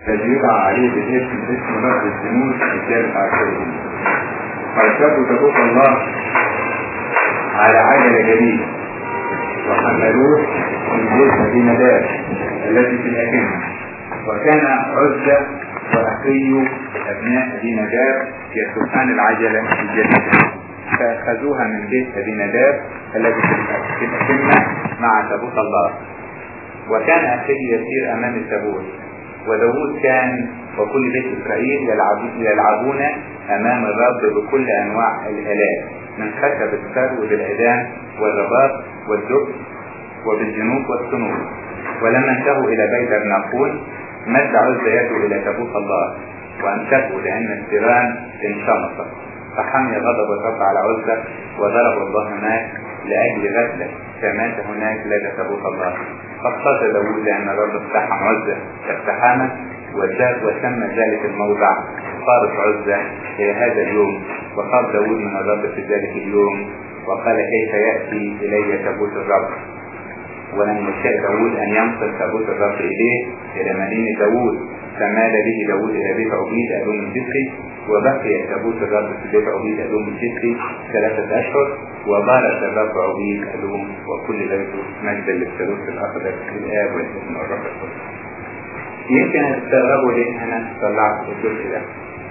الذي يدعى عليه باسم اسم رب الجنود رجال العشرين فاركبوا تابوت الله على عجلة جديدة وحملوه من بيت مدينة دار التي في الأكنة وكان عزة وأخي أبناء أبي نداب يسوقان العجلة الجديدة فأخذوها من بيت أبي نداب الذي في الأكنة مع تابوت الله وكان أخي يسير أمام التابوت وداود كان وكل بيت إسرائيل يلعبون أمام الرب بكل أنواع الآلات من خشب السر بالعيدان والرباط والدب وبالجنوب والسنور ولما انتهوا إلى بيت الناقون مد عز يده إلى تابوت الله وأمسكه لأن الثيران انشمط فحمي غضب الرب على عزة وضرب الله هناك لأجل غفلة فمات هناك لدى تابوت الله فاقتضى داود لأن الرب اقتحم عزة فاقتحمه وجاء وسمى ذلك الموضع فارس عزة إلى هذا اليوم وقال داود من الرب في ذلك اليوم وقال كيف يأتي إلي تابوت الرب ولم يشاء داود أن ينقل تابوت الرب إليه إلى مدينة داود فمال به داود إلى بيت عبيد أدوم الجسري وبقي تابوت الرب في بيت عبيد أدوم الجسري ثلاثة أشهر وبارك الرب عبيد أدوم وكل بيته مجدا للثالوث الأقدس الآب والابن والروح القدس. يمكن تستغربوا ليه أنا طلعت الجزء ده.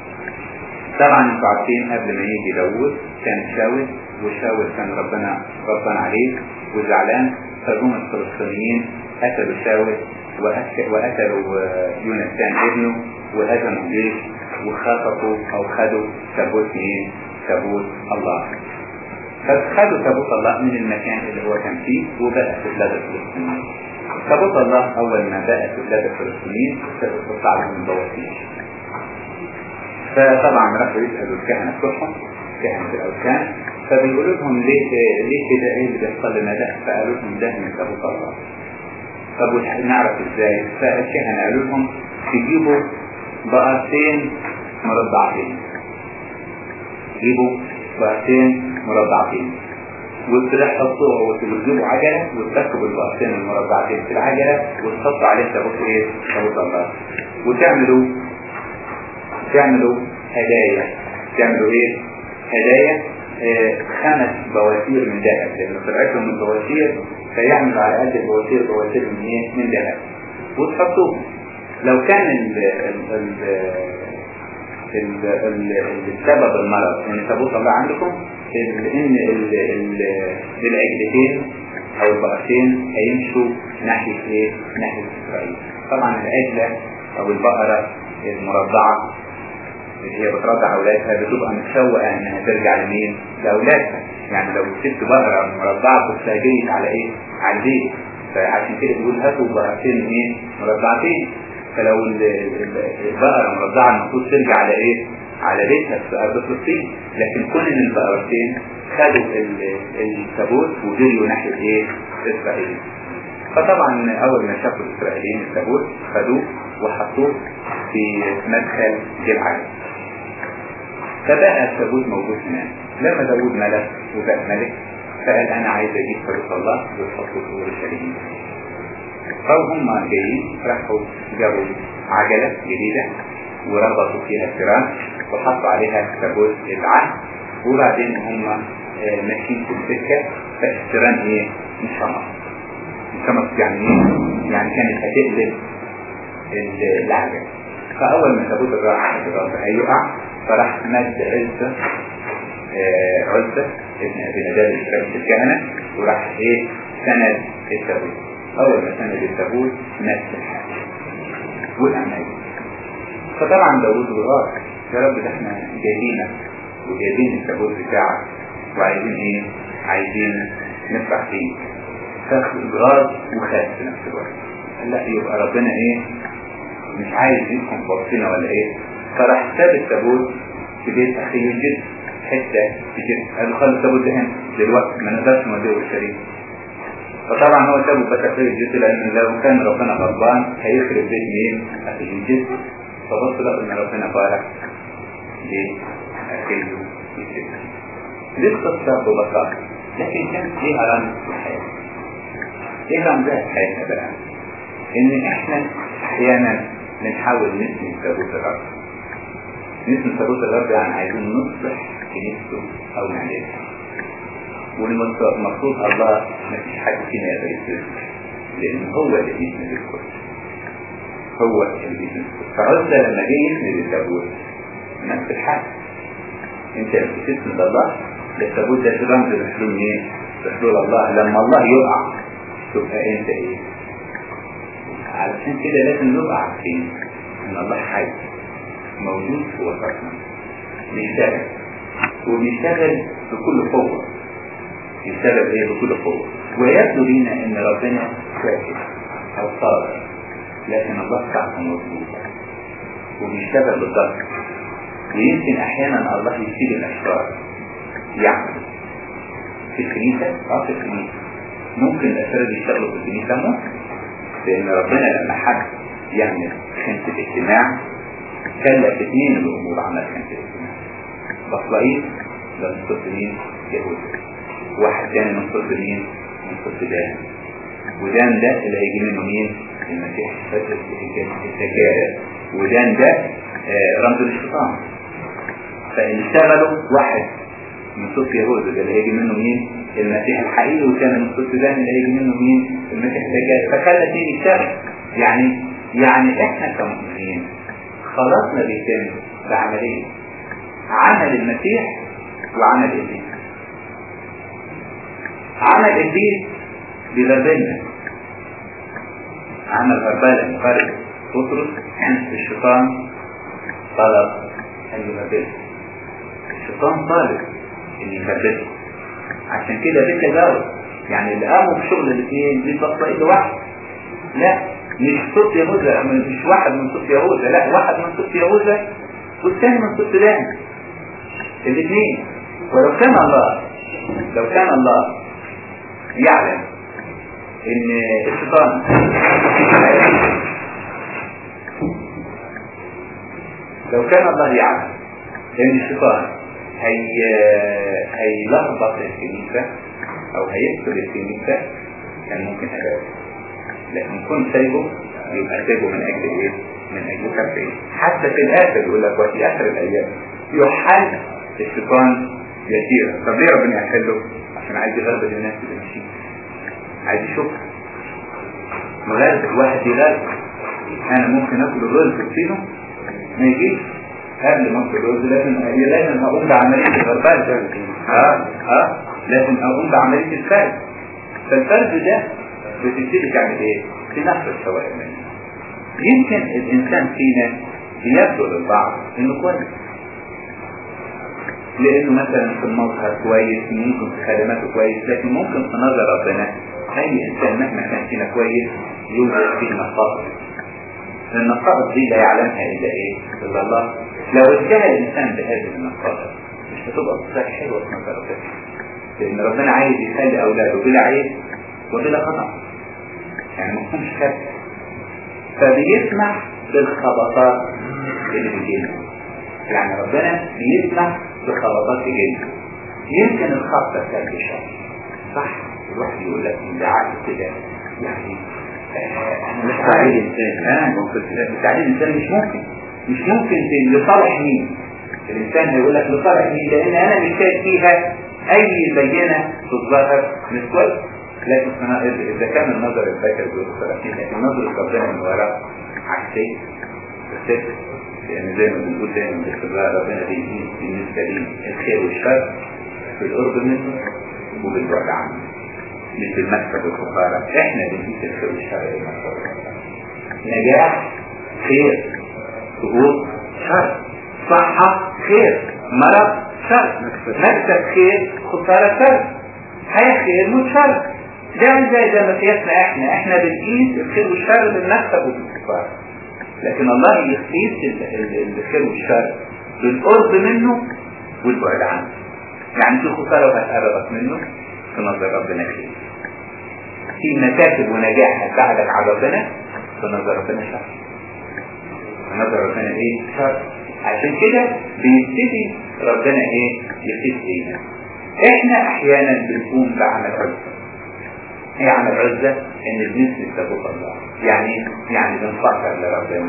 طبعا انتوا عارفين قبل ما يجي داوود كان شاول وشاول كان ربنا غضبان عليه وزعلان فجم الفلسطينيين قتلوا شاول وقتلوا يونسان ابنه وهزموا الجيش وخطفوا او خدوا تابوت مين؟ تابوت الله. فخدوا تابوت الله من المكان اللي هو كان فيه وبقى في بلاد الفلسطينيين. تابوت الله اول ما بقى في بلاد الفلسطينيين تطلع لهم بواسير. فطبعا راحوا يسالوا الكهنه بتوعهم كهنه الاوثان فبيقولوا لهم ليه ليه كده ايه اللي بيحصل لنا ده؟ فقالوا لهم ده من تابوت الله. طب نعرف ازاي؟ فالكهنه قالوا لهم تجيبوا بقرتين مربعتين. تجيبوا بقرتين مربعتين. وتحطوها وتجيبوا عجلة وتركبوا البقرتين المربعتين في العجلة وتحطوا عليه تابوت ايه؟ تابوت الله. وتعملوا تعملوا هدايا تعملوا ايه؟ هدايا خمس بواسير من ذهب لان طلعت لهم البواسير فيعمل على قد البواسير بواسير من ايه؟ من ذهب وتحطوهم لو كان ال ال ال ال السبب المرض ان تابوت الله عندكم ان العجلتين او البقرتين هيمشوا ناحيه ايه؟ ناحيه اسرائيل طبعا العجله او البقره المرضعه اللي هي بترضع اولادها بتبقى متشوقه انها ترجع لمين؟ لاولادها يعني لو سبت بقره مرضعه كنت هجيت على ايه؟ على البيت فعشان كده بيقول هاتوا بقرتين ايه؟ مرضعتين فلو البقره مرضعه المفروض ترجع على ايه؟ على بيتها في ارض فلسطين لكن كل من البقرتين خدوا التابوت وجريوا ناحيه ايه؟ اسرائيل فطبعا اول ما شافوا الاسرائيليين التابوت خدوه وحطوه في مدخل جلعاد فبقى التابوت موجود هناك لما داود ملك وبقى ملك فقال انا عايز اجيب تابوت الله وتحطه في اورشليم فهم جايين راحوا جابوا عجله جديده وربطوا فيها الفراش وحطوا عليها تابوت العهد وبعدين هم ماشيين في السكه فالفيران ايه؟ انشمط انشمط يعني ايه؟ يعني كانت هتقلب العجله فاول ما تابوت الراحه الرب هيقع فراح مد عزة آه عزة ابن ابي ندال الشريف الكهنة وراح ايه سند التابوت اول ما سند التابوت مات الحاج وقع ميت فطبعا داوود غار يا رب ده احنا جايبينك وجايبين التابوت بتاعك وعايزين ايه عايزين نفرح فيه فغار وخاف في نفس الوقت لا يبقى ربنا ايه مش عايز يدخل في وقتنا ولا ايه فراح ساب التابوت في بيت اخيه الجد حته في جد قال له خلي التابوت ده هنا دلوقتي ما نقدرش نوديه الشريك فطبعا هو سابه بس اخيه الجد لان لو كان ربنا غضبان هيخرب بيت مين؟ اخيه الجد فبص له ان ربنا بارك لاخيه الجد دي القصه ببساطه لكن كان ليها رمز في الحياه ايه رمزها في حياتنا بقى؟ ان احنا احيانا بنحاول نسمي تابوت الرب نسمي تابوت الرب يعني عايزين نصلح كنيسته او نعملها والمقصود الله ما فيش حد فينا يقدر يسلم لان هو اللي بيسند الكل هو اللي بيسند الكل فعزة لما جه يسند التابوت نفس الحال انت لما تسند الله ده التابوت ده رمز لحلول مين؟ لحلول الله لما الله يقع تبقى انت ايه؟ علشان كده لازم نبقى عارفين ان الله حي موجود في وسطنا بيشتغل وبيشتغل بكل قوة يشتغل ايه بكل قوة ويبدو لينا ان ربنا ساكت او صابر لكن الله بتاعته مظبوط وبيشتغل بالضبط ويمكن احيانا الله يشيل الاشرار يعني في الكنيسة اه في الكنيسة ممكن الاشرار يشتغلوا في الكنيسة ممكن لان ربنا لما حب يعمل خمسة اجتماع كلف اثنين الامور عمل خمسة اجتماع بصلائيل ده من صوت مين يهود واحد تاني من صوت مين من صوت دان ودان ده اللي هيجي منه مين المسيح السجارة ودان ده آه رمز الشيطان فاللي اشتغلوا واحد من صوت يهود ده اللي هيجي منه مين المسيح الحقيقي وكان من صوت دان اللي هيجي منه مين المسيح السجارة فخلى اثنين يشتغل يعني يعني احنا كمؤمنين خلاصنا بيتم بعملية عمل المسيح وعمل ابليس عمل ابليس بغربلنا عمل غربلة مخرج بطرس الشيطان طلب ان يغربله الشيطان طالب ان يغربله عشان كده في تجاوز يعني اللي قاموا بشغل الاثنين دي بطل ايد واحد لا مش صوت يهوذا مش واحد من صوت يهوذا لا واحد من صوت يهوذا والثاني من صوت دان الاثنين ولو كان الله لو كان الله يعلم ان الشيطان لو كان الله يعلم ان الشيطان هي هيلخبط الكنيسة او هيكسر الكنيسة كان ممكن هلاك لكن كنت سايبه يبقى سايبه من اجل ايه من اجل خلفيه حتى في الاخر يقول لك وفي اخر الايام يحل الشيطان يسير طب ليه ربنا يحله عشان عايز يغرب الناس اللي ماشيين عايز يشوف مغرب الواحد يغرب انا ممكن اكل الرز في ما يجيش قبل ما اكل الرز لازم لازم اقوم بعمليه الغربال اه اه لازم اقوم بعمليه الفرد فالفرد ده بتبتدي تعمل ايه؟ تنفذ سواء منه يمكن الانسان فينا بيبدو للبعض انه كويس لانه مثلا في المظهر كويس ممكن في خدماته كويس لكن ممكن في نظر ربنا اي انسان مهما كان فينا كويس يوجد فيه نقائص النقائص دي لا يعلمها الا ايه الا الله لو اتجه الانسان بهذه النقائص مش هتبقى صفات حلوه في نظر ربنا لان ربنا عايز يخلي اولاده بلا عيب وبلا خطا يعني ما يكونش خبث فبيسمح بالخبطات اللي بتجينا يعني ربنا بيسمح بخبطات تجينا يمكن الخبطة بتاعت الشر صح الواحد يقول لك ده عقل كده يعني انا مش تعليل انسان اه تعليل انسان مش ممكن مش ممكن لصالح مين الانسان هيقول لك لصالح مين لان انا مش شايف فيها اي بينه في الظاهر مش كويس لكن اذا كان النظر البشري بيوصل لكن نظر ربنا من وراء عكسية الست لان زي ما بنقول دايما باستمرار ربنا بيدين بالنسبة لي الخير والشر في القرب منه وبالبعد عنه مش بالمكسب والخسارة احنا بنقيس الخير والشر المكسب نجاح خير سقوط شر صحة خير مرض شر مكسب خير خسارة شر حياة خير موت شر ده زي زي ما قياسنا احنا احنا بنقيس الخير والشر بالمكسب وبالكفار لكن الله يقيس الخير والشر بالقرب منه والبعد عنه يعني في خسارة وهتقربك منه في نظر ربنا خير في مكاسب ونجاح هتساعدك على ربنا في نظر ربنا شر في نظر ربنا ايه شر عشان كده بيبتدي ربنا ايه يقيس لينا احنا احيانا بنقوم بعمل عزة ايه عمل عزة ان بنسبة تابوت الله يعني يعني بنفكر لربنا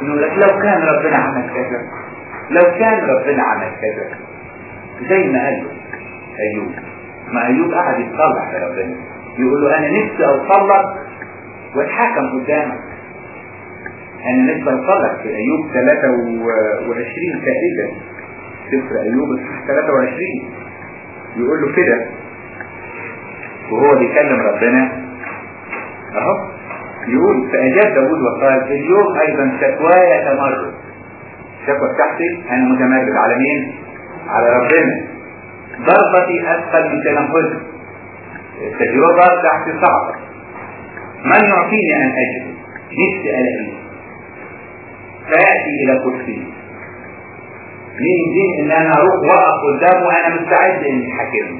يقول لك لو كان ربنا عمل كذا لو كان ربنا عمل كذا زي ما قال له ايوب ما ايوب قعد يتصلح لربنا يقول له انا نفسي اوصل لك واتحكم قدامك انا نفسي اوصل لك في ايوب 23 تقريبا سفر ايوب 23 يقول له كده وهو بيكلم ربنا اهو يقول فاجاب داود وقال اليوم ايضا شكواي تمرد الشكوى بتاعتي انا متمرد على مين على ربنا ضربتي اثقل من تنفذي التجربة بتاعتي صعبة من يعطيني ان اجد نفسي الاقيه فياتي الى كرسي مين يديني ان انا اروح واقف قدامه وانا مستعد ان يحاكمني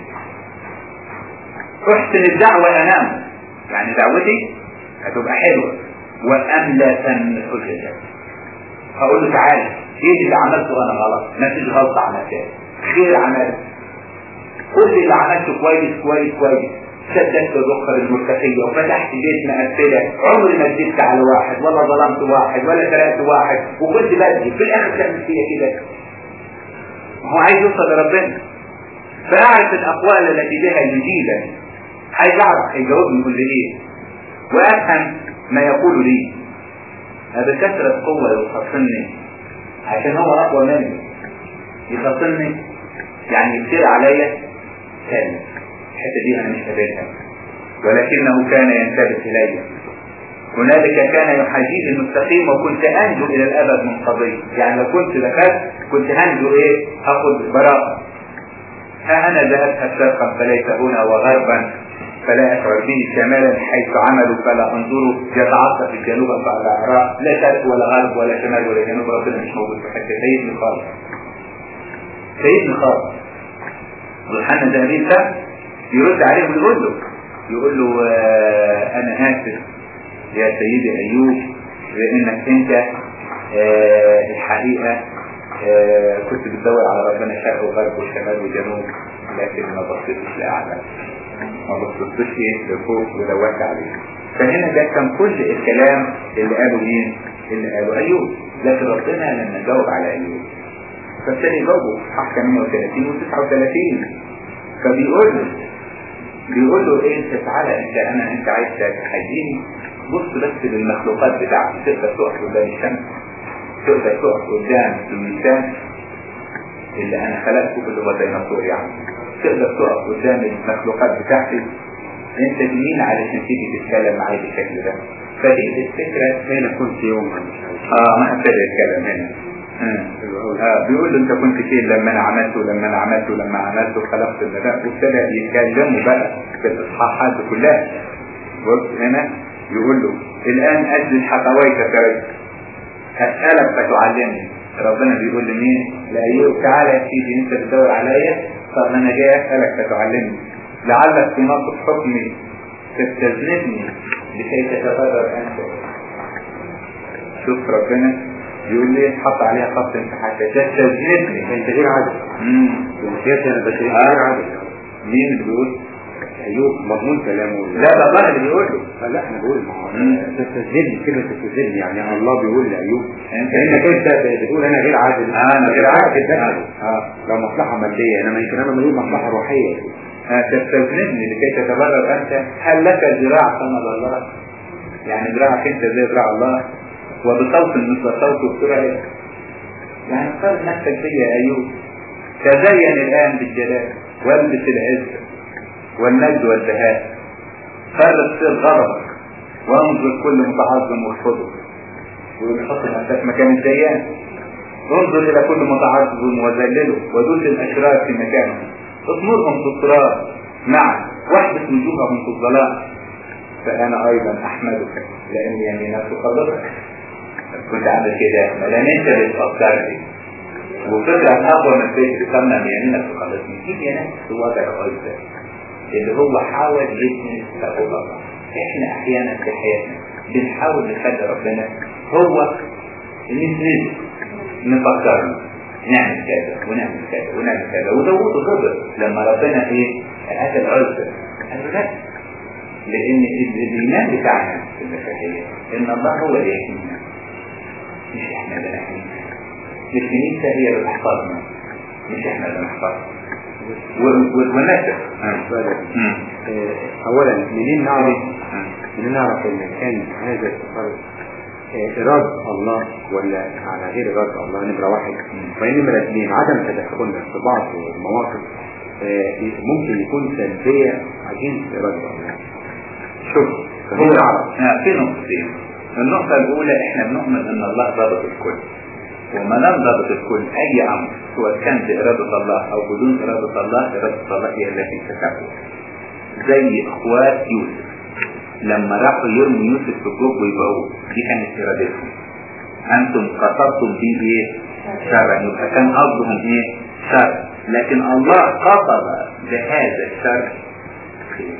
احسن الدعوة انام يعني دعوتي هتبقى حلوة واملا تم حجتك هقول له تعالى ايه اللي عملته انا غلط ما فيش غلطة عملتها خير عملت كل اللي عملته كويس كويس كويس سددت الرخر المرتقية وفتحت بيت مقفلة عمري ما كذبت على واحد ولا ظلمت واحد ولا سرقت واحد وكنت بدي في الاخر تعمل فيا كده هو عايز يوصل لربنا فاعرف الاقوال التي بها يجيبني عايز اعرف هيجاوبني يقول لي ايه وافهم ما يقول لي هذا كثرة قوة يخصني عشان هو اقوى مني يخصني يعني يصير عليا ثاني الحته دي انا مش قابلها ولكنه كان ينتبه الي هنالك كان يحاجيني المستقيم وكنت انجو الى الابد من قضيه يعني لو كنت دخلت كنت هنجو ايه هاخد براءه ها انا ذهبت شرقا فليس هنا وغربا فلا اشعر به شمالا حيث عملوا فلا انظروا يتعصى في الجنوب فلا اراء لا شرق ولا غرب ولا شمال ولا جنوب ربنا مش موجود في حته سيدني خالص سيدني خالص وحنا ذهبين ده يرد عليه ويقول له يقول له آه انا اسف يا سيدي ايوب لانك انت آه الحقيقه آه كنت بتدور على ربنا شرق وغرب وشمال وجنوب لكن ما بصيتش لاعلى ما بصيتش ايه لفوق ودورت عليه فهنا ده كان كل الكلام اللي قاله مين؟ اللي قاله ايوب لكن ربنا لما جاوب على ايوب فابتدى يجاوبه في صح 38 و 39 فبيقول له بيقول له ايه انت تعالى انت انا انت عايز تحييني بص بس للمخلوقات بتاعتي تقدر تقف قدام الشمس تقدر تقف قدام الميزان اللي انا خلقته اللي هو ديناصور يعني تقدر تقف قدام المخلوقات بتاعتي انت مين علشان تيجي تتكلم معايا بالشكل ده فدي الفكره هنا كنت يوما اه ما ابتدى يتكلم هنا آه بيقول له انت كنت فين لما انا عملته لما انا عملته لما عملته خلقت النبات وابتدى يتكلموا بقى في الاصحاحات كلها بص هنا يقول له الان اجل حقويك فرد اسالك فتعلمني ربنا بيقول لمين لايوب تعالى يا سيدي انت بتدور عليا طب انا جاي اسالك فتعلمني لعلك في نصف حكمي تستذنبني لكي تتبرر انت شوف ربنا يقول لي حط عليها خط انت حتى تستذنبني انت غير عادل امم وسياسة انا بشريك آه. غير عادل مين اللي بيقول ايوب مضمون كلامه لا ده الله اللي بيقول له لا انا بقول ما هو مم. تستذلني كلمة تستذلني يعني الله بيقول لأيوب انت لأنك أنت بتقول أنا غير عادل آه، أنا غير عادل. اه اه لو مصلحة مادية أنا يمكن أنا بقول مصلحة روحية آه، تستذنبني لكي تتبرر انت هل لك ذراع ثمر الله يعني ذراعك انت زي ذراع الله وبصوت مثل صوته بسرعه يعني قارن نفسك بيا يا ايوب تزين الان بالجلال والبس العز والمجد والبهاء فرق سر غضبك وانظر كل متعظم واخفضه ويحط نفسك مكان الديان انظر الى كل متعظم وذلله ودل الاشرار في مكانهم اطمرهم في التراب معا واحبس وجوههم في الظلام فانا ايضا احمدك لان يمينك تقدرك كنت عامل كده لان انت بتفكرني وفكرة اقوى من فكرة تسمى يمينك تقدرني دي يا ناس وضع ايضا اللي هو حاول يبني تقول الله احنا احيانا في حياتنا بنحاول نخلي ربنا هو نسند نفكرنا نعمل كذا ونعمل كذا ونعمل كذا وداوود غضب لما ربنا ايه اكل عزة قال له لا لان الايمان بتاعنا في المسيحيه ان الله هو اللي يحمينا مش احنا اللي نحميها الكنيسة هي اللي تحفظنا مش احنا اللي نحفظها والناس اولا منين نعرف منين نعرف ان كان هذا التصرف إرادة الله ولا على غير إرادة الله نمرة واحد وبعدين نمرة اثنين عدم تدخلنا في بعض المواقف ممكن يكون سلبية عشان إرادة الله شوف هو في نقطتين النقطة الأولى احنا بنؤمن ان الله ضابط الكل وما لم ضابط الكل اي امر سواء كان بإرادة الله او بدون إرادة الله إرادة الله هي التي تتكون زي اخوات يوسف لما راحوا يرموا يوسف في الجوب ويبقوه دي كانت إرادتهم انتم قصدتم به ايه شرا يبقى كان قصدهم ايه شر لكن الله قصد بهذا الشر خير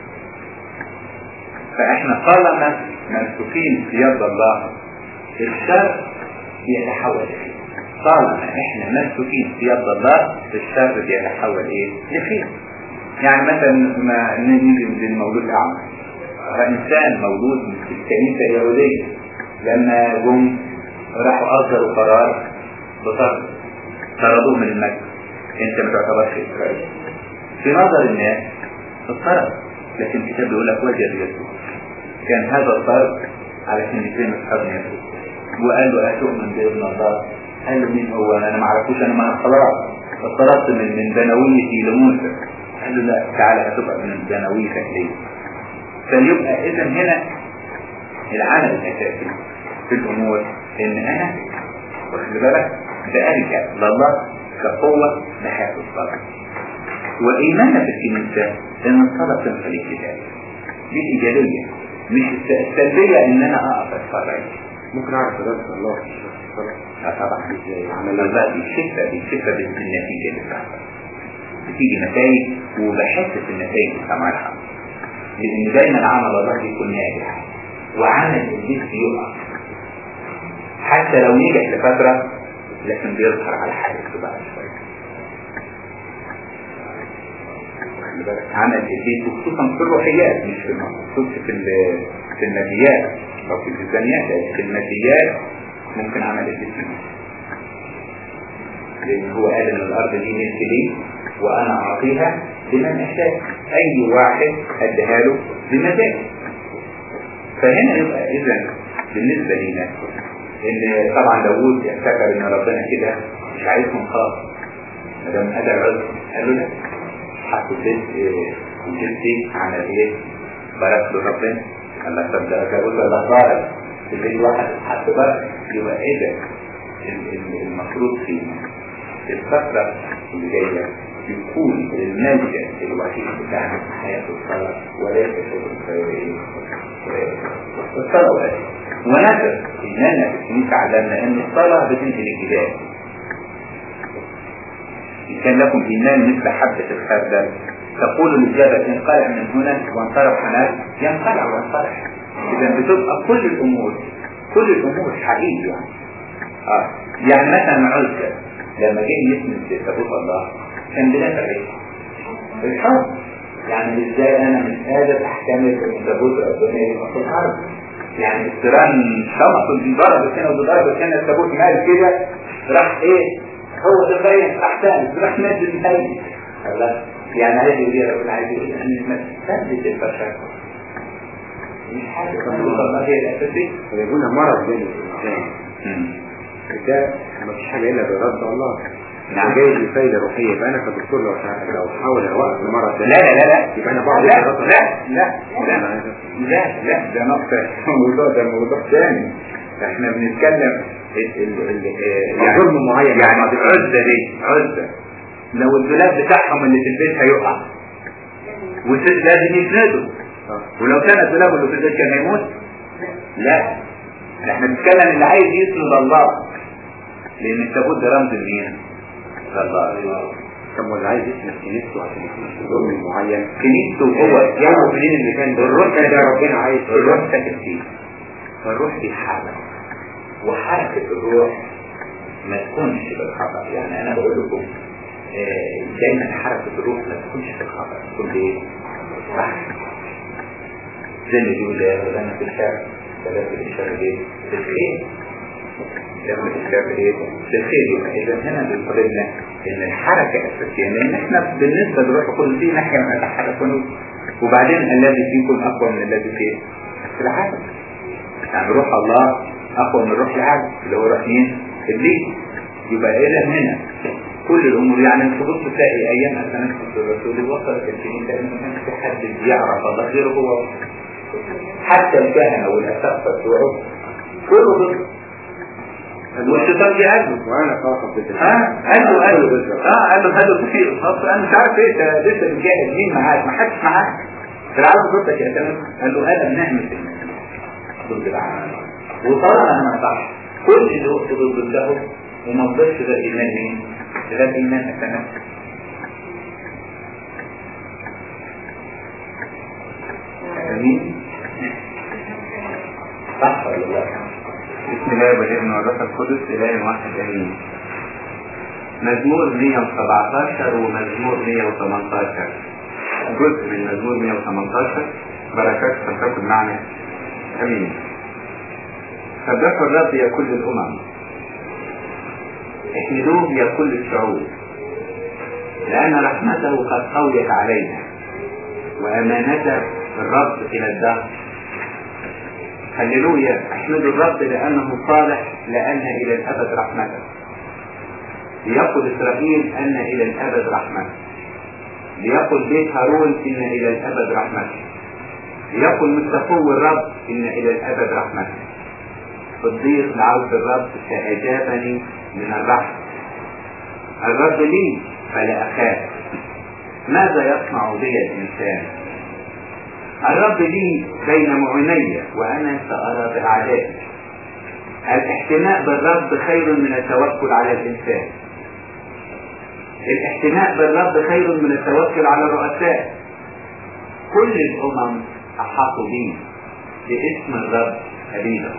فاحنا طالما ممسوكين في يد الله الشر بيتحول لخير طالما احنا ممسوكين في يد الله الشر بيتحول ايه لخير يعني مثلا ما نيجي للمولود الاعمى انسان مولود في الكنيسه اليهوديه لما جم راحوا اصدروا قرار بطرد طردوه من المسجد انت ما تعتبرش اسرائيل في نظر الناس الطرد لكن الكتاب بيقول لك وجد يسوع كان هذا الطرد علشان يكرم اصحاب يسوع وقال له أتؤمن بابن الله قال له مين هو انا ما اعرفوش انا ما خلاص اضطربت من من بنويتي لموسى قال له لا تعالى هتبقى من بنويتك ليه فيبقى اذا هنا العمل الاساسي في الامور ان انا واخد بالك بأرجع لله كقوة بحياة الصلاة وإيماننا بالكنيسة إن الصلاة تنفع الكتاب دي الإيجابية مش السلبية إن أنا أقف أتفرج ممكن أعرف إرادة الله لا طبعا عمل بقى بيشفى بيشفى بالنتيجة اللي بتحصل بتيجي نتائج وبحس في النتائج بتاعها لأن دايما عمل الله بيكون ناجح وعمل البيت بيقع حتى لو نجح لفترة لكن بيظهر على حاجته بقى شوية عمل البيت وخصوصا في الروحيات مش في المقصود في في الماديات او في الميزانيات في الماديات ممكن عمل البيت منه لان هو قال ان الارض دي ملك لي وانا اعطيها لمن اشاء اي واحد اديها له بمزاج فهنا يبقى اذا بالنسبه لنا ان طبعا داوود افتكر ان ربنا كده مش عايزهم خالص ما دام ادى العذر قال له لا حط البيت وجبتي عمل ايه بارك له ربنا قال لك طب ده داوود الله بارك في البيت واحد حط بارك يبقى ايه ده المفروض في الفترة اللي جاية يكون الملجأ الوحيد بتاعنا في حياة الصلاة وليس شغل الخيرين الصلاة ونفس إننا في الكنيسة علمنا أن الصلاة بتنزل الجبال إن كان لكم إيمان مثل حبة الخردل تقول للجبل انقلع من هنا وانصرف هناك ينقلع وانصرف إذا بتبقى كل الأمور كل الأمور حقيقية يعني. آه. يعني مثلا عزة لما جه يسند تابوت الله كان بلا الريح الحب يعني ازاي انا مش قادر احتمل ان تابوت ربنا يبقى في الارض يعني التيران شمط دي ضربت هنا ودي ضربت هنا التابوت مال كده راح ايه هو تبين احسن راح مد الميت يعني عايز يقول يا رب عايز يقول ان ما تثبت البشر مش حاجه الله هي الاساسيه ويقول مرض بين الانسان ده ما فيش حاجه الا بإرادة الله نعم جاي لي فايدة روحية يبقى انا كدكتور لو لو حاول اوقف المرض ده لا لا لا لا يبقى انا بعض لا لا لا لا لا لا ده نقطة موضوع ده موضوع ثاني احنا بنتكلم ال ال ال يعني ظلم معين يعني عزة دي عزة لو الدولاب بتاعهم اللي في البيت هيقع والست لازم يسندوا ولو كان الدولاب اللي في البيت كان هيموت لا احنا بنتكلم اللي عايز يسند الله لان التابوت ده رمز لمين؟ الله طب واللي عايز يسند كنيسته عشان يكون في ظلم معين كنيسته هو يعرف منين اللي كان ده الروح ده ربنا عايز الروح ساكن فيه فالروح دي حركة وحركة الروح ما تكونش بالخطأ يعني انا بقول لكم آه، دايما حركة الروح ما تكونش بالخطأ تكون بايه؟ صح زي اللي بيقول يا انا في الشارع ثلاثة الشارع ايه؟ بالخير يعمل الكتاب ايه بالخير يبقى اذا هنا بيقول لنا ان الحركه اساسيه لان احنا بالنسبه للروح القدس دي ناحيه من نتحرك وبعدين الذي فيكم اقوى من الذي في في العالم يعني روح الله اقوى من روح العالم اللي هو روح مين؟ ابليس يبقى اذا هنا كل الامور يعني انت تبص تلاقي ايام اثناء الرسول وصلت الكنيسه ان ما كانش في حد بيعرف الله غير هو حتى الكهنه والاساقفه بتوعه كله ضد والشيطان جه قال له وانا فاقط بك ها قال له قال له اه قال له هذا كتير خلاص انا مش عارف ايه انت لسه بتجاهد مين معاك ما حدش معاك في العالم ضدك يا تمام قال له انا بنعمه المسيح ضد العالم وطالما انا صح كل اللي وقت ضد له وما فضلش ده ايمان مين؟ ده ايمان اتنفس امين صح ولا لا؟ بسم الله والابن والروح القدس اله واحد امين مزمور 117 ومزمور 118 جزء من مزمور 118 بركات تكون معنا امين سبحوا الرب يا كل الامم احمدوه يا كل الشعوب لان رحمته قد قويت علينا وامانته الرب الى الدهر هللويا احمدوا الرب لانه صالح لان الى الابد رحمته ليقل اسرائيل ان الى الابد رحمته ليقل بيت هارون ان الى الابد رحمته ليقل مستقو الرب ان الى الابد رحمته صديق دعوت الرب فاجابني من الرحمه الرب لي فلا اخاف ماذا يصنع بي الانسان الرب لي بين معيني وانا سارى باعدائي الاحتماء بالرب خير من التوكل على الانسان الاحتماء بالرب خير من التوكل على الرؤساء كل الامم احاطوا بي باسم الرب حبيبهم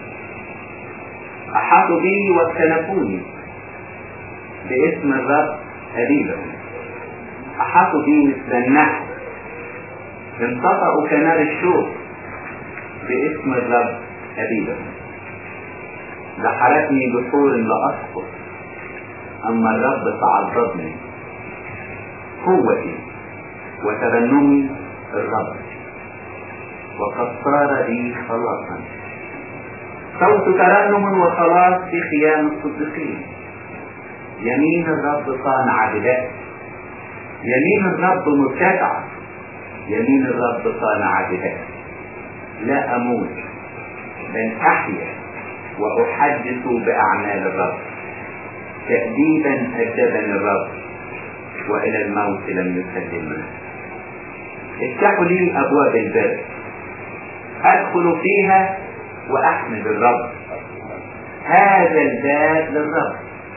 احاطوا بي واكتنفوني باسم الرب حبيبهم احاطوا بي مثل النحل انتطأوا كنار الشوك باسم الرب حبيبهم دحرتني بحور لأسقط أما الرب فعضدني قوتي وترنمي الرب وقد صار لي خلاصا صوت ترنم وخلاص في خيام الصديقين يمين الرب صانع بداء يمين الرب مرتفعة يمين الرب صانع بداء لا أموت بل أحيا وأحدث بأعمال الرب تأديبا أدبني الرب وإلى الموت لم يسلمني افتحوا لي أبواب البر أدخل فيها وأحمد الرب هذا الباب للرب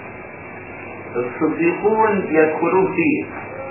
الصديقون يدخلون فيه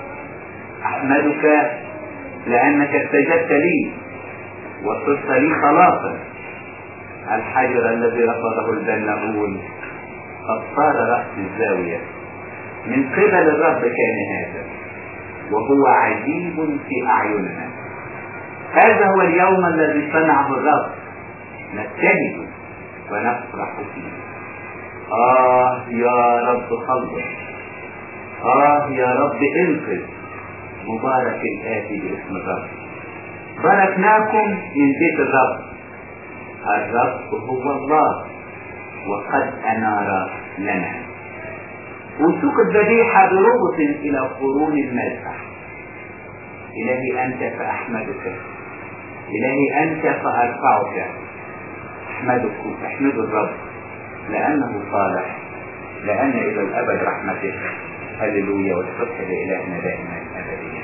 أحمدك لأنك استجبت لي وصرت لي خلاصا الحجر الذي رفضه البناؤون قد صار رأس الزاوية من قبل الرب كان هذا وهو عجيب في أعيننا هذا هو اليوم الذي صنعه الرب نبتهج ونفرح فيه آه يا رب خلص آه يا رب انقذ مبارك الآتي باسم الرب باركناكم من بيت الرب الرب هو الله وقد أنار لنا وسوق الذبيحة برغبة إلى قرون المذبح إلهي أنت فأحمدك إلهي أنت فأرفعك أحمدك أحمد الرب لأنه صالح لأن إلى الأبد رحمته هللويا والصبح لإلهنا دائما أبديا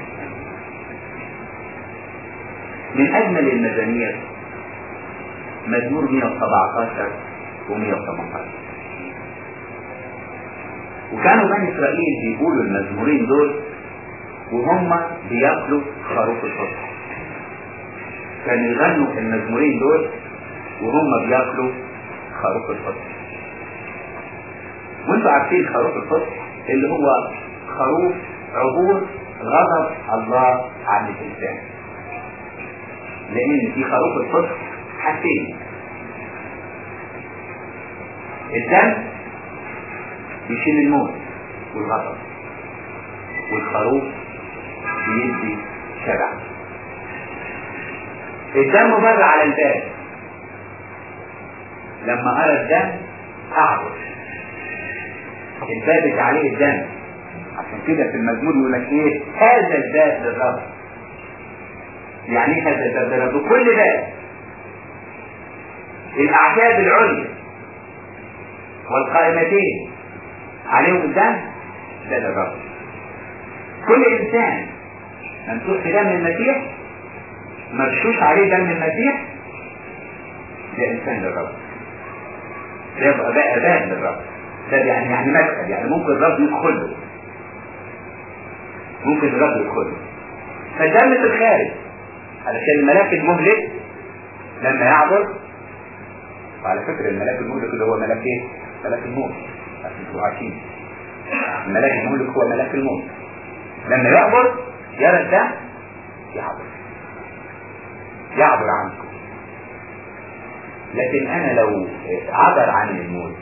من أجمل المزامير مزمور 117 و118 وكانوا بني إسرائيل بيقولوا المزمورين دول وهم بياكلوا خروف الفصح كانوا يغنوا المزمورين دول وهم بياكلوا خروف الفصح وانتوا عارفين خروف الفصح اللي هو خروف عبور غضب الله عن الإنسان لأن في خروف الفصح حاجتين الدم بيشيل الموت والغضب والخروف بيدي شبع الدم مر على الباب لما أرى الدم أعبر الباب عليه الدم عشان كده في المزمور يقول لك ايه هذا الباب للرب يعني ايه هذا الباب للرب كل باب الاعتاب العليا والقائمتين عليهم الدم ده للرب كل انسان ممسوح في دم المسيح مرشوش عليه دم المسيح ده انسان للرب ده يبقى بقى باب للرب ده يعني يعني مدخل يعني ممكن الرب يدخل له ممكن الرب يدخل له فالدم في الخارج علشان الملاك المهلك لما يعبر وعلى فكرة الملاك المهلك اللي هو ملاك ايه؟ ملاك الموت عشان تبقوا عارفين الملاك المهلك هو ملاك الموت لما يعبر يرى الدم يعبر يعبر عنكم لكن انا لو عبر عن الموت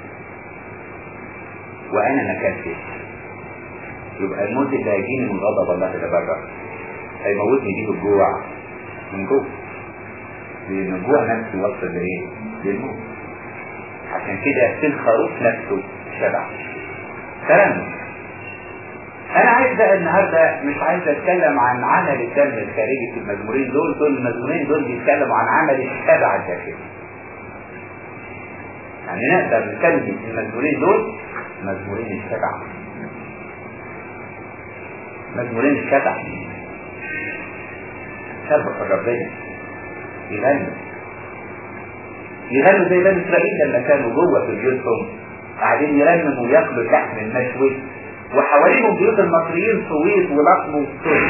وانا ما كنتش يبقى الموت اللي هيجيني من غضب الله اللي بره هيموتني بيه الجوع من جوه لان الجوع نفسه وصل لايه؟ للموت عشان كده في الخروف نفسه شبع كلام انا عايز بقى النهارده مش عايز اتكلم عن عمل الدم الخارجي في المزمورين دول دول المزمورين دول بيتكلموا عن عمل الشبع الداخلي يعني نقدر نسمي المزمورين دول مزمورين الشبع مزمورين الشبع سبق ربنا يغنوا يغنوا زي بني اسرائيل لما كانوا جوه في بيوتهم قاعدين يرنموا وياكلوا اللحم المشوي وحواليهم بيوت المصريين صويت ولطم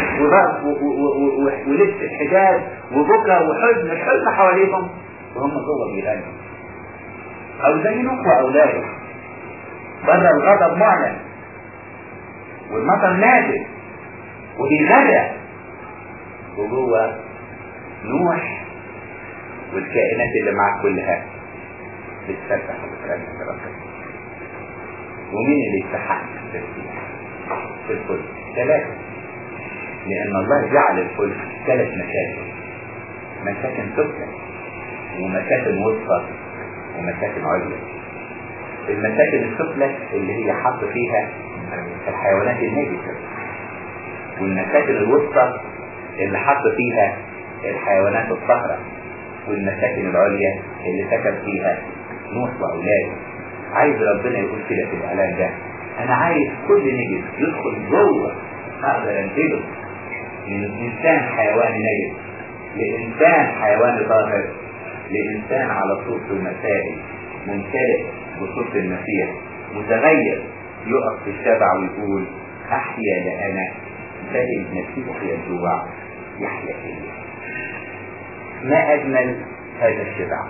ولبس الحجاب وبكى وحزن الحزن حواليهم وهم جوه بيغنوا او زي نوح واولاده بره الغضب معلن والمطر نازل وبيغرق وجوه نوح والكائنات اللي معاه كلها بتسبح وبترنم لربنا ومين اللي يستحق التسبيح في الفلك ثلاثة لأن الله جعل الفلك ثلاث مساكن مساكن سفلى ومساكن وسطى ومساكن عليا المساكن السفلى اللي هي حط فيها الحيوانات النجسة والمساكن الوسطى اللي حط فيها الحيوانات الطاهرة والمساكن العليا اللي سكن فيها نوح وأولاده عايز ربنا يقول كده في الإعلان ده أنا عايز كل نجس يدخل جوه أقدر أنزله من إنسان حيوان نجس لإنسان حيوان طاهر لإنسان على صورة المسائل ممتلئ بصورة المسيح متغير يقف في الشبع ويقول أحيا لأنا بل المسيح يجوع يحيا فيا ما أجمل هذا الشبع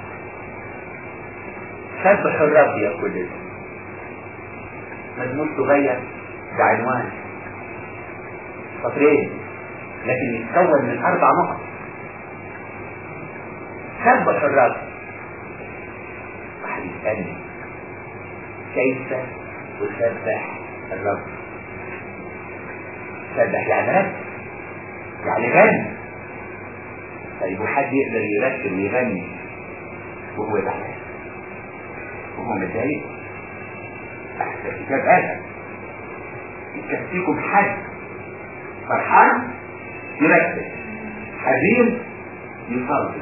سبح الرب يا كل مزمور صغير بعنوان سطرين لكن يتكون من أربع نقط سبح الرب واحد يسألني كيف أسبح الرب سبح يعني رب يعني غني طيب وحد يقدر يرتب ويغني وهو زعلان وهو متضايق احسن الكتاب قال يكفيكم حد فرحان يرتب حزين يصلي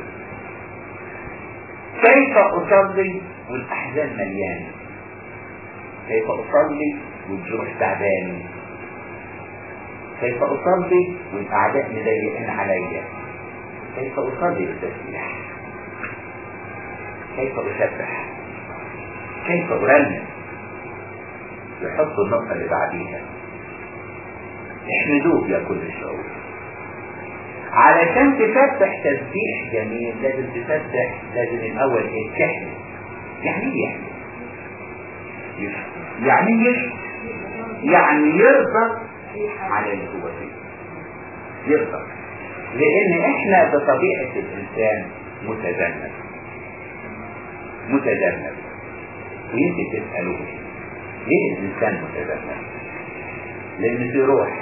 كيف اصلي والاحزان مليانه كيف اصلي والجروح تعبانه كيف اصلي والاعداء مضايقين عليا كيف اصلي بالتسبيح كيف اسبح كيف ارنم يحط النقطة اللي بعديها احمدوه يا كل الشعوب علشان تسبح تسبيح جميل لازم تسبح لازم الاول ايه تحمد يعني ايه يحمد يعني يشكر يعني يرضى على اللي هو فيه يرضى لان احنا بطبيعة الانسان متذنب متذنب ويمكن تسألوا ليه الإنسان متذمر؟ لأن في روح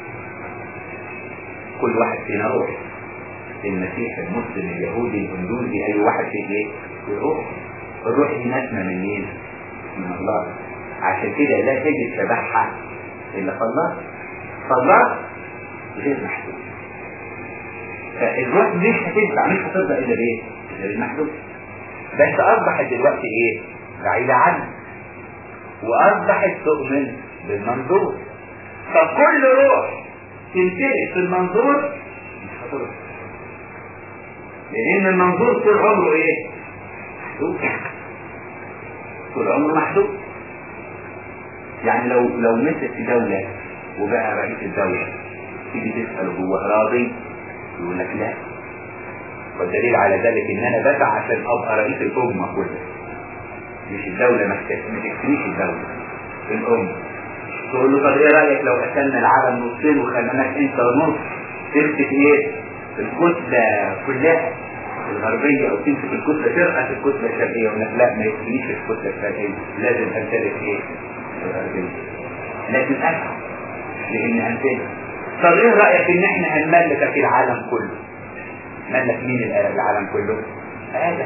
كل واحد فينا روح المسيح المسلم اليهودي الهندوسي أي واحد فيه إيه؟ في روح الروح دي نسمة من مين؟ من الله عشان كده لا تجد شبحها إلا في الله فالله غير محدود فالروح مش هتنفع مش هترضى إلا بإيه؟ إلا بالمحدود بس أصبحت دلوقتي إيه؟ بعيدة عنه وأصبحت تؤمن بالمنظور فكل روح تمتلك في المنظور مش هترضى لأن المنظور طول عمره إيه؟ محدود طول عمره محدود يعني لو لو مسك في دولة وبقى رئيس الدولة تيجي تسأله هو راضي يقول لك لا والدليل على ذلك ان انا بدفع عشان ابقى رئيس الامة كلها مش الدولة محتاج ما تكفيش الدولة الامة تقول له طب ايه رايك لو قسمنا العالم نصين وخليناك انت نص تمسك ايه الكتلة كلها الغربية او تمسك الكتلة ترأس الكتلة الشرقية يقول لك لا ما يكفيش الكتلة الشرقية لازم امتلك ايه الغربية لكن اسهل لان امتلك طب ايه رأيك ان احنا هنملكك العالم كله ملك مين العالم كله ادم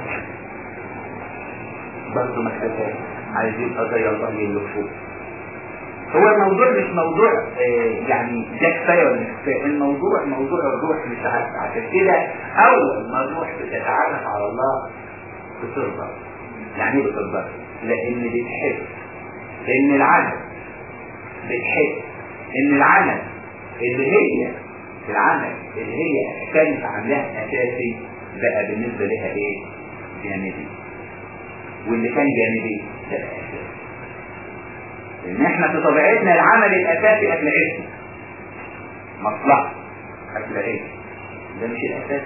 برضه ما اكتفاش عايزين قضايا الله يلفوه هو الموضوع مش موضوع آه يعني ده كفايه ولا مش كفايه الموضوع موضوع الروح مش عارف عشان كده اول ما الروح بتتعرف على الله بترضى يعني ايه بترضى؟ لان بتحب لان العمل بتحب ان العمل اللي هي العمل اللي هي كانت عاملاها اساسي بقى بالنسبه لها ايه؟ جانبي واللي كان جانبي ده بقى اساسي ان احنا في طبيعتنا العمل الاساسي اكل عيشنا مصلحه اكل عيش ده مش الاساس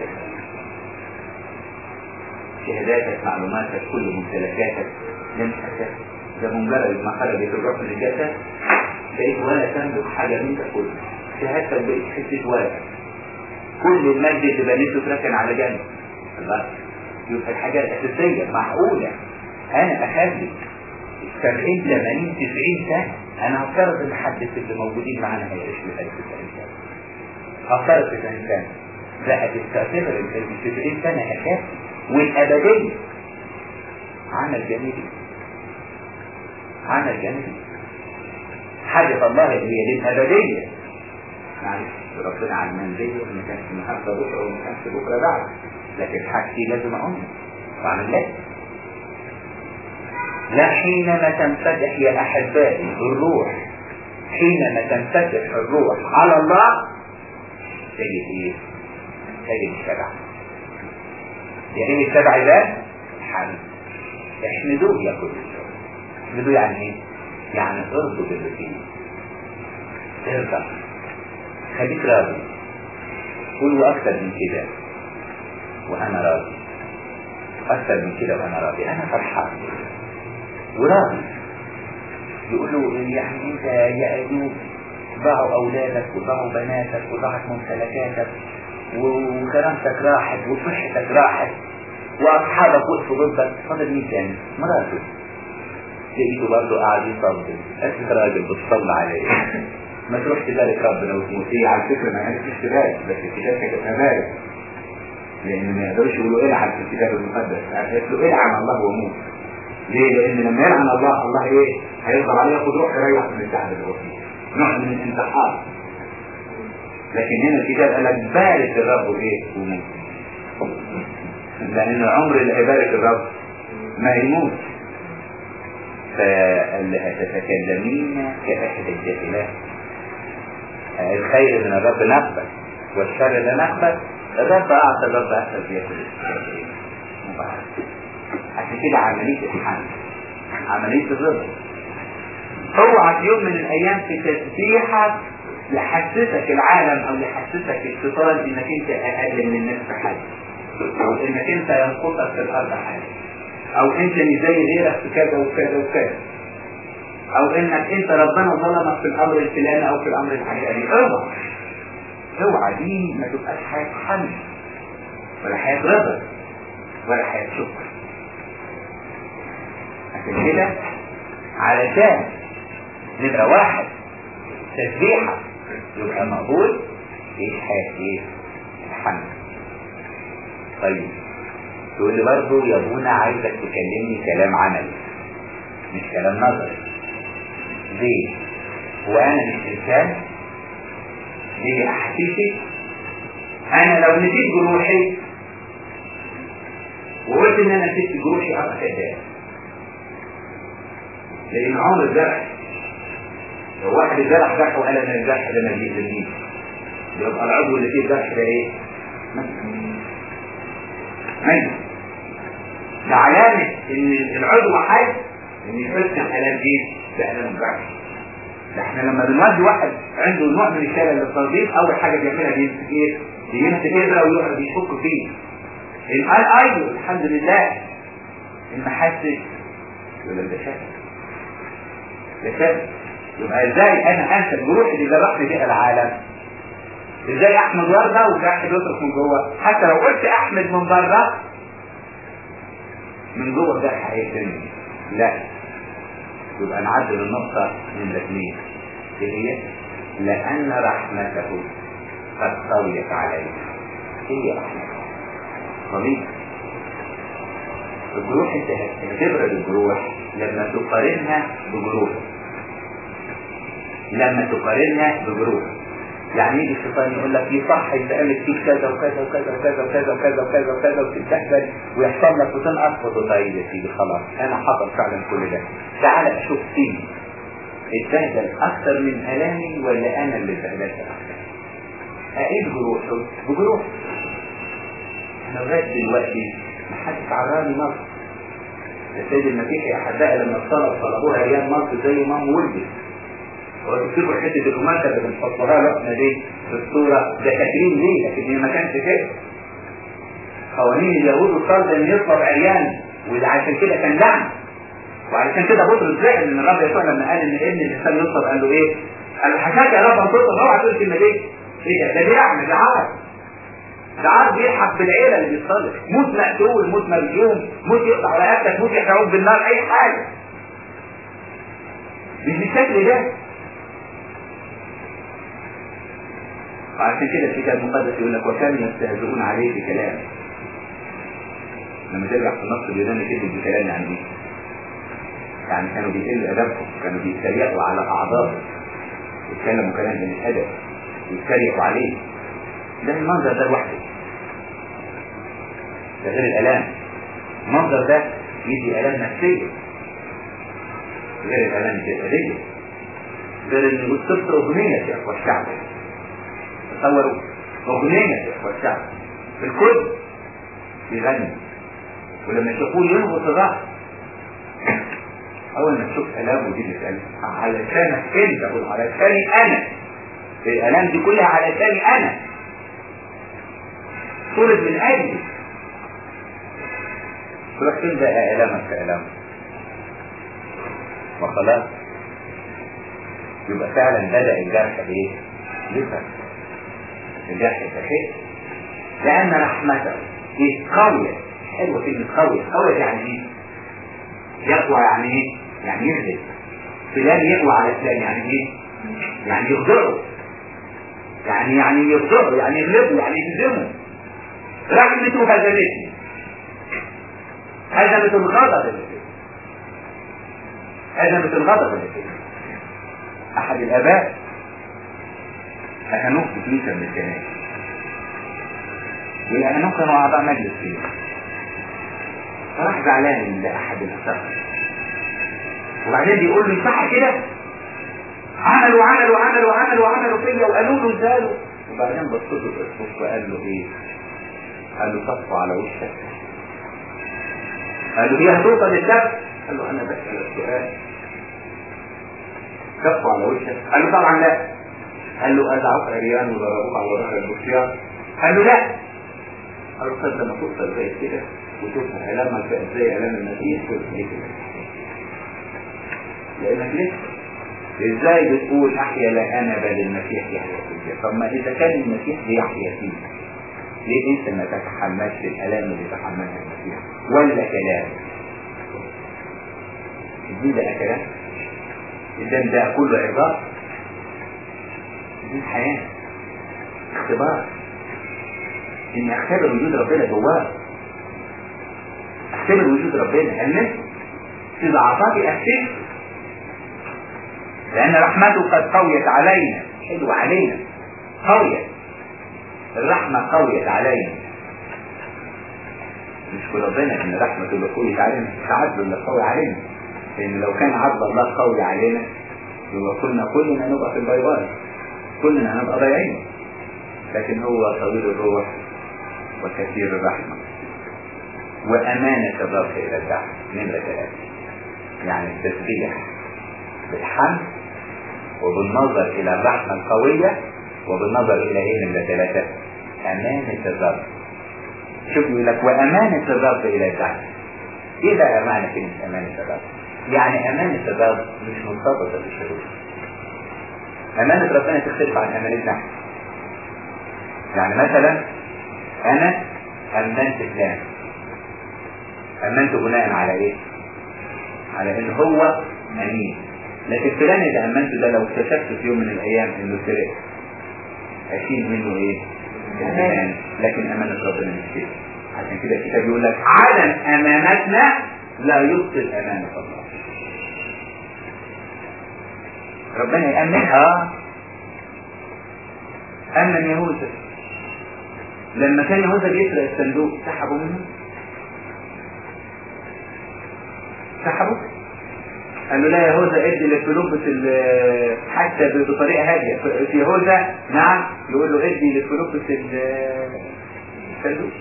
شهاداتك معلوماتك كل ممتلكاتك ده مش اساس ده بمجرد ما خرجت الروح من الجسد بقيت ولا تملك حاجه من ده كله شهادتك بقيت حته ورق كل المجد اللي بنيته اتركن على جنب الله يبقى الحاجه الاساسيه معقوله انا اخلي 70 80 90 سنة أنا هفترض إن حد في اللي موجودين معانا هيعيش ل 1000 سنة هفترض 90 سنة بقى تستعتبر ال 90 سنة أساسي والأبدية عمل جانبي عمل جانبي حاجة الله اللي هي للأبدية معلش ربنا على المنزلية وما كانش النهارده بكرة وما كانش بكرة بعد لكن حاجتي لازم أعمل وأعمل لازم لا حينما تنفتح يا أحبائي الروح حينما تنفتح الروح على الله تجد إيه؟ تجد الشبع يعني ايه الشبع ده؟ الحمد احمدوه يا كل شيء احمدوه يعني ايه؟ يعني ارضوا باللي فيه ارضى خليك راضي قولوا أكثر من كده وأنا راضي أكثر من كده وأنا راضي أنا فرحان وراضي يقول له يعني انت يا ايوب ضاعوا اولادك وضاعوا بناتك وضاعت ممتلكاتك وكرامتك راحت وصحتك راحت واصحابك وقفوا ضدك فاضل مين تاني؟ مراته لقيته برضه قاعد يصلي انت راجل بتصلي عليه ما تروح تبارك ربنا وتموت هي على فكره ما عرفتش تبارك بس الكتاب كده تبارك لان ما يقدرش يقولوا العن في الكتاب المقدس قالت له العن الله وموت ليه؟ لأن لما يلعن الله الله إيه؟ هيفضل عليه ياخد روح يريح من التعب اللي هو فيه. نوع من الانتحار. لكن هنا الكتاب قال لك بارك الرب إيه؟ وموت. لأن العمر اللي هيبارك الرب ما يموت. فقال لها تتكلمين كأحد الجاهلات. الخير من الرب نقبل والشر لا نقبل الرب أعطى الرب أحسن في كل الشيء. مبارك. عشان كده عملية الحمل عملية الرضا اوعى في يوم من الايام في تسبيحك يحسسك العالم او يحسسك الشيطان انك انت اقل من الناس في حاجه او انك انت ينقصك في الارض حاجه او انت مش زي غيرك في كذا وكذا وكذا او انك انت ربنا ظلمك في الامر الفلاني او في الامر العلاني اوعى اوعى دي ما تبقاش حياه حمل ولا حياه رضا ولا حياه شكر عشان كده علشان نبقى واحد تسبيحة يبقى مقبول ايه حاجة ايه الحمد طيب تقول لي برضه يا ابونا عايزك تكلمني كلام عملي مش كلام نظري ليه؟ وانا مش انسان ليه احاسيسي انا لو نسيت جروحي وقلت ان انا نسيت جروحي ابقى كذاب لان عمر الجرح لو واحد الجرح جرح وقال ان الجرح ده ما بيأذنيش يبقى العضو اللي فيه الجرح ده ايه؟ ميت ده علامة ان العضو حي ان يحس الالام دي بألم الجرح ده احنا لما بنودي واحد عنده نوع من الشلل للتنظيف اول حاجة بيعملها بيمسك ايه؟ بيمسك ابره ويقعد يشك فيه الان ايوه الحمد لله المحسس ولا ده شك ده شك يبقى ازاي انا انسى الجروح اللي ذبحني بيها العالم ازاي احمد ورده والجرح بيصرف من جوه حتى لو قلت احمد من بره من جوه الجرح هيتم لا يبقى نعدل النقطة من الاثنين ايه هي؟ لأن رحمته قد طويت علينا هي رحمته طبيعي الجروح انت هتبرد الجروح لما تقارنها بجروح لما تقارنها بجروح يعني يجي الشيطان يقول لك يصح يتقلب فيك كذا وكذا وكذا وكذا وكذا وكذا وكذا وكذا وتتبهدل ويحصل لك وتنقص وتطيب يا سيدي خلاص انا حصل فعلا كل ده تعال اشوف فيه اتبهدل اكثر من الامي ولا انا اللي اتبهدلت اكثر ايه بجروحه بجروح انا لغايه دلوقتي ما حدش عراني مصر السيد المسيح يا احبائي لما اتصلب طلبوها ايام مصر زي ما ولدت وتكتبوا حته القماشه اللي بنحطها لقنا دي في الصوره ده فاكرين ليه لكن هي ما كانش كده قوانين اليهود الصلب ان يطلب عريان وده عشان كده كان لعن وعشان كده بطرس زعل ان الرب يسوع لما قال ان ابن الانسان يطلب قال له ايه؟ قال له حكاك يا رب ان تطلب اوعى تقول الكلمه دي ايه ده؟ ده لعن ده عار ده عار بيلحق بالعيله اللي بيتصلب موت مقتول موت مرجوم موت يقطع رقبتك موت يحرقوك بالنار اي حاجه مش بالشكل ده وعشان كده الكتاب المقدس يقول لك وكانوا يستهزئون عليه بكلام لما ترجع في النص اليوناني تكتب بكلام يعني ايه؟ يعني كانوا بيقلوا ادبهم كانوا بيتريقوا على اعضائه يتكلموا كلام من الادب ويتريقوا عليه ده المنظر ده لوحده ده غير الالام المنظر ده يدي الام نفسيه غير الالام الجسديه غير ان يقول صفر اغنيه يا اخوه الشعب تصوروا اغنيه يا اخوه الشعب الكل بيغني ولما يشوفوه ينغص الراس اول ما تشوف الامه دي بتسال علشانك انت قول علشاني انا الالام دي كلها علشاني انا طلب من اجلي تروح تبدا الامك كالام وخلاص يبقى فعلا بدا الجرح ايه؟ يفهم الجرح يتخيل لان رحمته ايه قويه حلوه كلمه قويه قويه يعني ايه؟ يقوى يعني ايه؟ يعني يهدد فلان يقوى على فلان يعني ايه؟ يعني يغدره يعني يعني يغدره يعني يغلبه يعني يهزمه رحمته هزمتني هزمت الغضب اللي فيه هزمت الغضب اللي فيه احد الاباء اهانوه في كنيسه من الكنائس والاهانوه كانوا اعضاء مجلس فيه فراح زعلان لاحد الاساتذه وبعدين بيقول له صح كده عملوا عملوا عملوا عملوا عملوا فيا وقالوا له زالوا وبعدين بص له في الصف وقال له ايه؟ قال له صفوا على وشك قال له هي هتوصل للدفع قال له انا بسال السؤال صفوا على وشك قال له طبعا لا قال له ادعوك عريان وضربوك على ظهر البشيار قال له لا قال له طب لما توصل زي كده وتبقى الامك بقت زي الام المسيح تبقى ايه كده لانك لسه ازاي بتقول احيا لا انا بل المسيح يحيا فيا طب ما اذا كان المسيح بيحيا فيك ليه انت ما تتحملش الالام اللي تحملها المسيح ولا كلام دي بقى كلام الدم ده كله عبارة دي الحياة اختبار اني اختبر وجود ربنا جواه اختبر وجود ربنا الناس في ضعفاتي اختبر لان رحمته قد قويت علينا حلوة علينا قوية الرحمة قويت علينا نشكر ربنا ان رحمته اللي قويت علينا مش عدله اللي قوي علينا لان لو كان عدل الله قوي علينا يبقى كنا كلنا نبقى في البيضاء كلنا هنبقى ضايعين لكن هو طويل الروح وكثير الرحمة وأمانة الرب إلى الدعم نمرة ثلاثة يعني التسبيح بالحمد وبالنظر إلى الرحمة القوية وبالنظر إلى إيه نمرة ثلاثة أمانة الرب شوف يقول لك وأمانة الرب إلى الدعم إيه بقى معنى كلمة أمانة الرب؟ يعني أمانة الرب مش مرتبطة بالشروط أمانة ربنا تختلف عن أمانتنا يعني مثلا أنا أمنت فلان أمنته بناء على إيه؟ على إن هو أمين لكن فلان اللي أمنته ده لو اكتشفت في يوم من الأيام إنه سرق أشيل منه إيه؟ الأمان لكن أمانة ربنا مش كده عشان كده الكتاب يقول لك عدم أمانتنا لا يبطل أمانة الله ربنا يأمنها أمن يهوذا لما كان يهوذا بيسرق الصندوق سحبوا منه سحبوا قال له لا يهوذا ادي لفيلبس حتى بطريقه هاديه في يهوذا نعم يقول له ادي لفيلبس الصندوق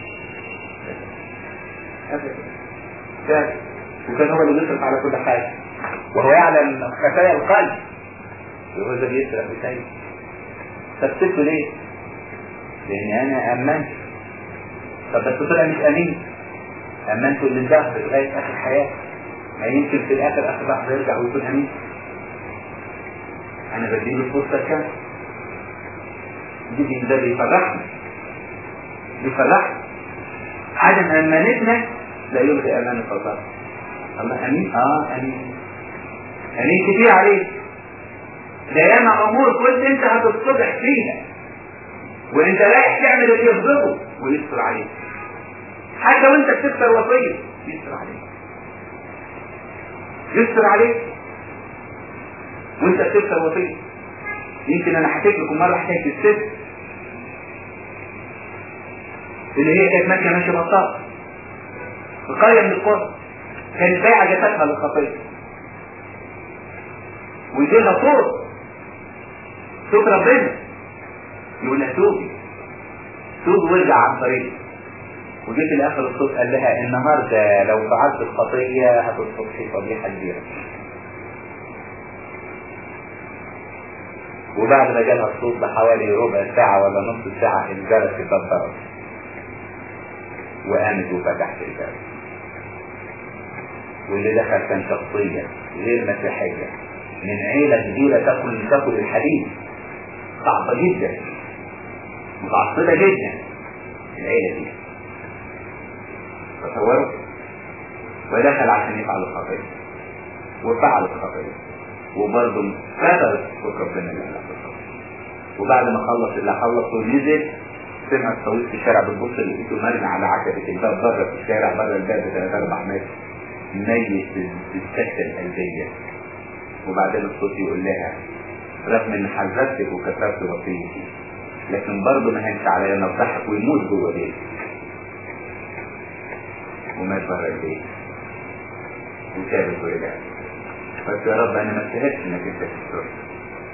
ابدا وكان هو اللي بيصرف على كل حاجه وهو يعلم خفايا القلب يهوذا بيسرق بسيف فسبته ليه؟ لان انا امنت طب بس طلع مش امين امنته للدهر لغايه اخر حياتي ما يمكن في الاخر اخر لحظه يرجع ويكون امين انا بديله الفرصه كام دي ده بيفرحني بيفرحني عدم امانتنا لا يلغي امانه الله الله امين اه امين امين كتير عليك ده ياما امور كنت انت هتتصبح فيها وانت رايح تعمل اللي يغضبه ويستر عليك حتى وانت بتكسر وصيه يستر عليك يستر عليك وانت بتكسر وصيه يمكن انا حكيت لكم مره حكايه الست اللي هي كانت ماشيه ماشيه بطاطا في قريه من القرى كانت بايعه جسدها للخطيه ويجي لها صوت صوت ربنا يقول لها توبي توب وارجع عن طريقي وجيت الاخر الصوت قال لها النهارده لو فعلت الخطيه هتصبحي فضيحه كبيره وبعد ما جالها الصوت بحوالي ربع ساعة ولا نص ساعة الجرس اتكسرت وقامت وفتحت الباب واللي دخل كان شخصية غير مسيحية من عيلة كبيرة تاكل تاكل الحديد صعبة جدا متعصبة جدا العيلة دي تصوروا ودخل عشان يفعل الخطية وفعل الخطية وبرضه كتبت صوت ربنا اللي قالها وبعد ما خلص اللي خلص ونزل سمع الصوت في الشارع بتبص لقيته مرمي على عتبة الباب بره في الشارع بره الباب بثلاث أربع متر ميت بالسكتة القلبية وبعدين الصوت يقول لها رغم ان حذرتك وكسرت وصيتي لكن برضه ما هنش عليا انا اضحك ويموت جوه بيتي ومات بره البيت وسابت ورجعت قلت يا رب انا ما استاهلش انك انت تستر